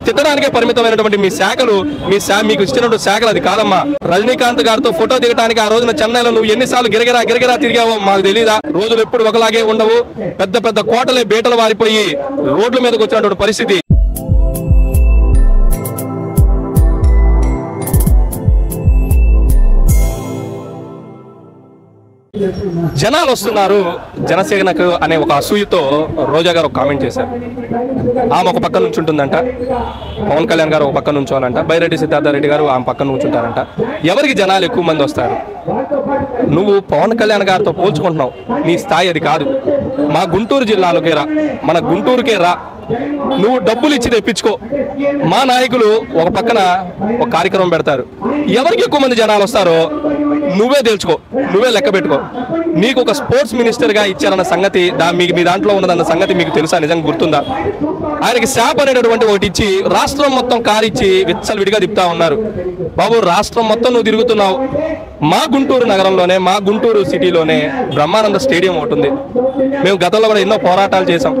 తిట్టడానికే పరిమితమైనటువంటి మీ శాఖలు మీ శా మీకు ఇచ్చినటువంటి శాఖలు అది కాదమ్మా రజనీకాంత్ గారితో ఫోటో దిగడానికి ఆ రోజున చెన్నైలో నువ్వు ఎన్నిసార్లు గిరగిరా గిరగిరా తిరిగావో మాకు తెలియదా రోజులు ఎప్పుడు ఒకలాగే ఉండవు పెద్ద పెద్ద కోటలే బీటలు వారిపోయి రోడ్ల మీదకి వచ్చినటువంటి పరిస్థితి జనాలు వస్తున్నారు జనసేనకు అనే ఒక అసూయతో రోజా గారు ఒక కామెంట్ చేశారు ఆమె ఒక పక్క నుంచి ఉంటుందంట పవన్ కళ్యాణ్ గారు ఒక పక్క నుంచోనంట బైరెడ్డి సిద్ధార్థ గారు ఆమె పక్క నుంచుంటారంట ఎవరికి జనాలు ఎక్కువ మంది వస్తారు నువ్వు పవన్ కళ్యాణ్ గారితో పోల్చుకుంటున్నావు నీ స్థాయి అది కాదు మా గుంటూరు జిల్లాలోకే రా మన గుంటూరుకే రా నువ్వు డబ్బులు ఇచ్చి తెప్పించుకో మా నాయకులు ఒక పక్కన ఒక కార్యక్రమం పెడతారు ఎవరికి ఎక్కువ మంది జనాలు వస్తారో నువ్వే తెలుసుకో నువ్వే లెక్క పెట్టుకో నీకు ఒక స్పోర్ట్స్ మినిస్టర్ గా ఇచ్చారన్న సంగతి దా మీకు మీ దాంట్లో ఉన్నదన్న సంగతి మీకు తెలుసా నిజంగా గుర్తుందా ఆయనకి శాప్ అనేటటువంటి ఒకటి ఇచ్చి రాష్ట్రం మొత్తం కారిచ్చి విచ్చలు విడిగా తిప్పుతా ఉన్నారు బాబు రాష్ట్రం మొత్తం నువ్వు తిరుగుతున్నావు మా గుంటూరు నగరంలోనే మా గుంటూరు సిటీలోనే బ్రహ్మానంద స్టేడియం ఒకటి ఉంది మేము గతంలో కూడా ఎన్నో పోరాటాలు చేశాం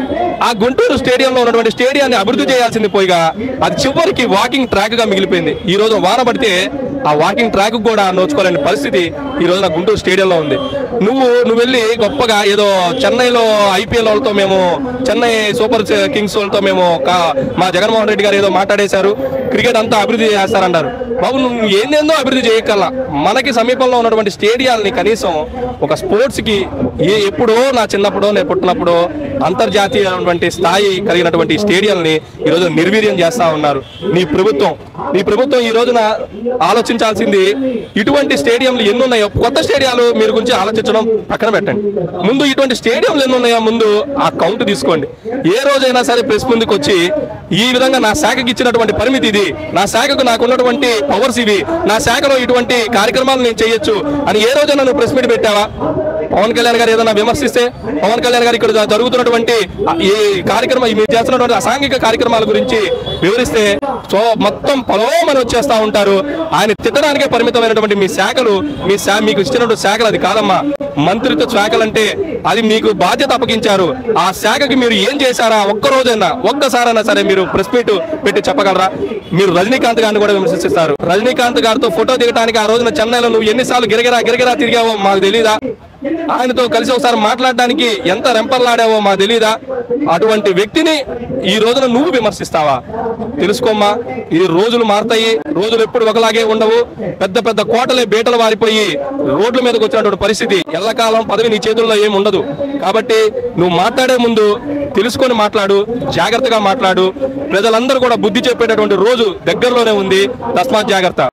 ఆ గుంటూరు స్టేడియంలో ఉన్నటువంటి స్టేడియాన్ని అభివృద్ధి చేయాల్సింది పోయిగా అది చివరికి వాకింగ్ ట్రాక్ గా మిగిలిపోయింది ఈ రోజు వాన పడితే ఆ వాకింగ్ ట్రాక్ కూడా నోచుకోలేని పరిస్థితి ఈ రోజు నా గుంటూరు స్టేడియంలో ఉంది నువ్వు నువ్వు వెళ్ళి గొప్పగా ఏదో చెన్నైలో ఐపీఎల్ వాళ్ళతో మేము చెన్నై సూపర్ కింగ్స్ వాళ్ళతో మేము కా- మా జగన్మోహన్ రెడ్డి గారు ఏదో మాట్లాడేశారు క్రికెట్ అంతా అభివృద్ధి చేస్తారన్నారు బాబు నువ్వు ఏందేందో అభివృద్ధి చేయగల మనకి సమీపంలో ఉన్నటువంటి స్టేడియాలని కనీసం ఒక స్పోర్ట్స్ కి ఏ ఎప్పుడో నా చిన్నప్పుడో నేను పుట్టినప్పుడో అంతర్జాతీయమైనటువంటి స్థాయి కలిగినటువంటి స్టేడియాలని ఈ రోజు నిర్వీర్యం చేస్తా ఉన్నారు నీ ప్రభుత్వం నీ ప్రభుత్వం ఈ రోజున ఆలోచించాల్సింది ఇటువంటి స్టేడియంలు ఎన్ని ఉన్నాయో కొత్త స్టేడియాలు మీరు గురించి ఆలోచించడం పక్కన పెట్టండి ముందు ఇటువంటి స్టేడియంలు ఎన్ని ఉన్నాయో ముందు ఆ కౌంట్ తీసుకోండి ఏ రోజైనా సరే ప్రెస్ ముందుకు వచ్చి ఈ విధంగా నా శాఖకి ఇచ్చినటువంటి పరిమితి ఇది నా శాఖకు నాకు ఉన్నటువంటి పవర్స్ ఇవి నా శాఖలో ఇటువంటి కార్యక్రమాలు నేను చేయొచ్చు అని ఏ రోజైనా నువ్వు ప్రెస్ మీట్ పెట్టావా పవన్ కళ్యాణ్ గారు ఏదైనా విమర్శిస్తే పవన్ కళ్యాణ్ గారు ఇక్కడ జరుగుతున్నటువంటి ఈ కార్యక్రమం మీరు చేస్తున్నటువంటి అసాంఘిక కార్యక్రమాల గురించి వివరిస్తే సో మొత్తం పొలమని వచ్చేస్తా ఉంటారు ఆయన తిట్టడానికే పరిమితమైనటువంటి మీ శాఖలు మీ శా మీకు ఇచ్చినటువంటి శాఖలు అది కాదమ్మా మంత్రిత్వ శాఖలు అంటే అది మీకు బాధ్యత అప్పగించారు ఆ శాఖకి మీరు ఏం చేశారా ఒక్క రోజైనా ఒక్కసారైనా సరే మీరు ప్రెస్ మీట్ పెట్టి చెప్పగలరా మీరు రజనీకాంత్ గారిని కూడా విమర్శిస్తారు రజనీకాంత్ గారితో ఫోటో దిగడానికి ఆ రోజున చెన్నైలో నువ్వు ఎన్నిసార్లు గిరగిరా గిరగిరా తిరిగావో మాకు తెలియదా ఆయనతో కలిసి ఒకసారి మాట్లాడడానికి ఎంత రెంపర్లాడావో మాకు తెలియదా అటువంటి వ్యక్తిని ఈ రోజున నువ్వు విమర్శిస్తావా తెలుసుకోమ్మా ఈ రోజులు మారుతాయి రోజులు ఎప్పుడు ఒకలాగే ఉండవు పెద్ద పెద్ద కోటలే బీటలు వారిపోయి రోడ్ల మీదకి వచ్చినటువంటి పరిస్థితి ఎల్లకాలం పదవి నీ చేతుల్లో ఏమి ఉండదు కాబట్టి నువ్వు మాట్లాడే ముందు తెలుసుకొని మాట్లాడు జాగ్రత్తగా మాట్లాడు ప్రజలందరూ కూడా బుద్ధి చెప్పేటటువంటి రోజు దగ్గరలోనే ఉంది తస్మాత్ జాగ్రత్త